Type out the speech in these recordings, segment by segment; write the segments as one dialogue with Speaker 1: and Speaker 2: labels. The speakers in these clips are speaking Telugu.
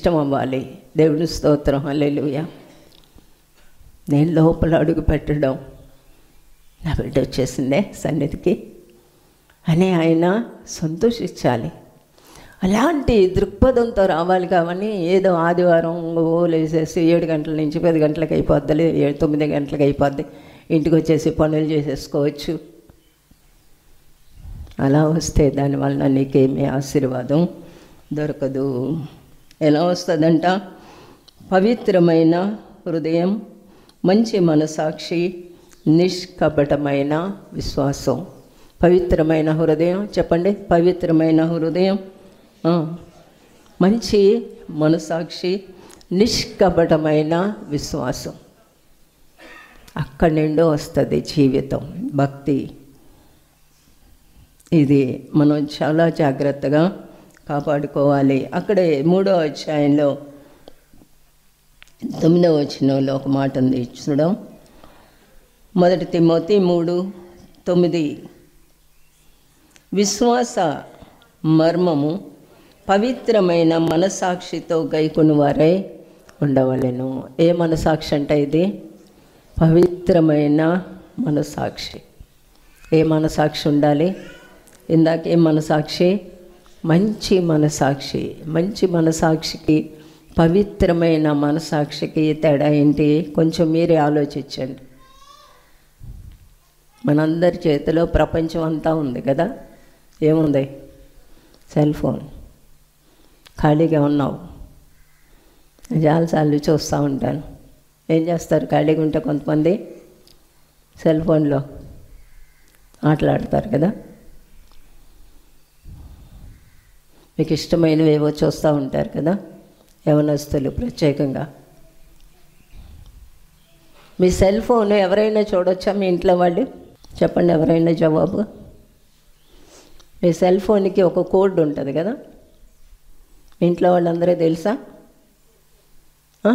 Speaker 1: ఇష్టం అవ్వాలి దేవుని స్తోత్రం హల్లెలూయా నేను లోపల అడుగు పెట్టడం నా బిడ్డ వచ్చేసిందే సన్నిధికి అని ఆయన సంతోషించాలి అలాంటి దృక్పథంతో రావాలి కాబట్టి ఏదో ఆదివారం ఓలేసేసి ఏడు గంటల నుంచి పది గంటలకు అయిపోద్ది ఏడు తొమ్మిది గంటలకు అయిపోద్ది ఇంటికి వచ్చేసి పనులు చేసేసుకోవచ్చు అలా వస్తే దానివల్ల నీకేమీ ఆశీర్వాదం దొరకదు ఎలా వస్తుందంట పవిత్రమైన హృదయం మంచి మనసాక్షి నిష్కపటమైన విశ్వాసం పవిత్రమైన హృదయం చెప్పండి పవిత్రమైన హృదయం ఆ, మంచి మనసాక్షి నిష్కపటమైన విశ్వాసం అక్కడి నుండి వస్తుంది జీవితం భక్తి ఇది మనం చాలా జాగ్రత్తగా కాపాడుకోవాలి అక్కడే మూడో అధ్యాయంలో తొమ్మిదవ వచనంలో ఒక మాట ఉంది చూడం మొదటి తిమ్మోతి మూడు తొమ్మిది విశ్వాస మర్మము పవిత్రమైన మనసాక్షితో గైకొని వారై ఉండవలెను ఏ మనసాక్షి అంటే ఇది పవిత్రమైన మనసాక్షి ఏ మనసాక్షి ఉండాలి ఇందాక ఏ మనసాక్షి మంచి మనసాక్షి మంచి మనసాక్షికి పవిత్రమైన మనసాక్షికి తేడా ఏంటి కొంచెం మీరే ఆలోచించండి మనందరి చేతిలో ప్రపంచం అంతా ఉంది కదా ఏముంది సెల్ ఫోన్ ఖాళీగా ఉన్నావు చాలాసార్లు చూస్తూ ఉంటాను ఏం చేస్తారు ఖాళీగా ఉంటే కొంతమంది సెల్ ఫోన్లో ఆటలాడతారు కదా మీకు ఇష్టమైనవి ఏవో చూస్తూ ఉంటారు కదా యవనస్తులు ప్రత్యేకంగా మీ సెల్ ఫోన్ ఎవరైనా చూడొచ్చా మీ ఇంట్లో వాళ్ళు చెప్పండి ఎవరైనా జవాబు మీ సెల్ ఫోన్కి ఒక కోడ్ ఉంటుంది కదా మీ ఇంట్లో వాళ్ళందరూ తెలుసా ఆ?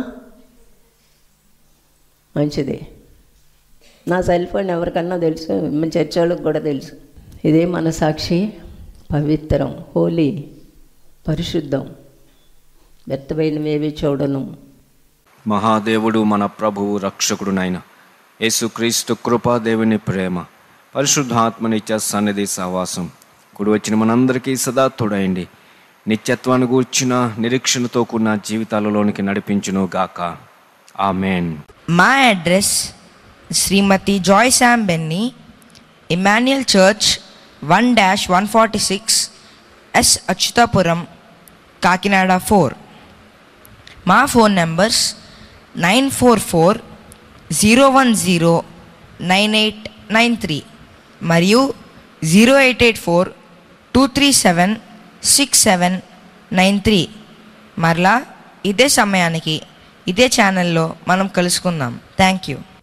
Speaker 1: మంచిది నా సెల్ ఫోన్ ఎవరికన్నా తెలుసు మన చర్చ్ వాళ్ళకి కూడా తెలుసు ఇదే మనసాక్షి పవిత్రం హోలీ పరిశుద్ధం వ్యర్థమైనవేవి చూడను
Speaker 2: మహాదేవుడు మన ప్రభువు రక్షకుడునైన యేసుక్రీస్తు కృపా దేవుని ప్రేమ పరిశుద్ధాత్మనిత్య సన్నిధి సహవాసం కుడి వచ్చిన మనందరికీ సదా తోడయండి నిత్యత్వాన్ని గూర్చిన నిరీక్షణతో కూడిన జీవితాలలోనికి నడిపించును గాక ఆమెన్
Speaker 3: మా అడ్రస్ శ్రీమతి Joy Sam Benny Emmanuel church one dash one forty six S Atchutapuram Kakinada four మా phone numbers nine four four zero one zero nine eight nine three మరియు zero eight eight four two three seven six seven nine three మరలా ఇదే సమయానికి ఇదే ఛానల్లో మనం కలుసుకుందాం థ్యాంక్ యూ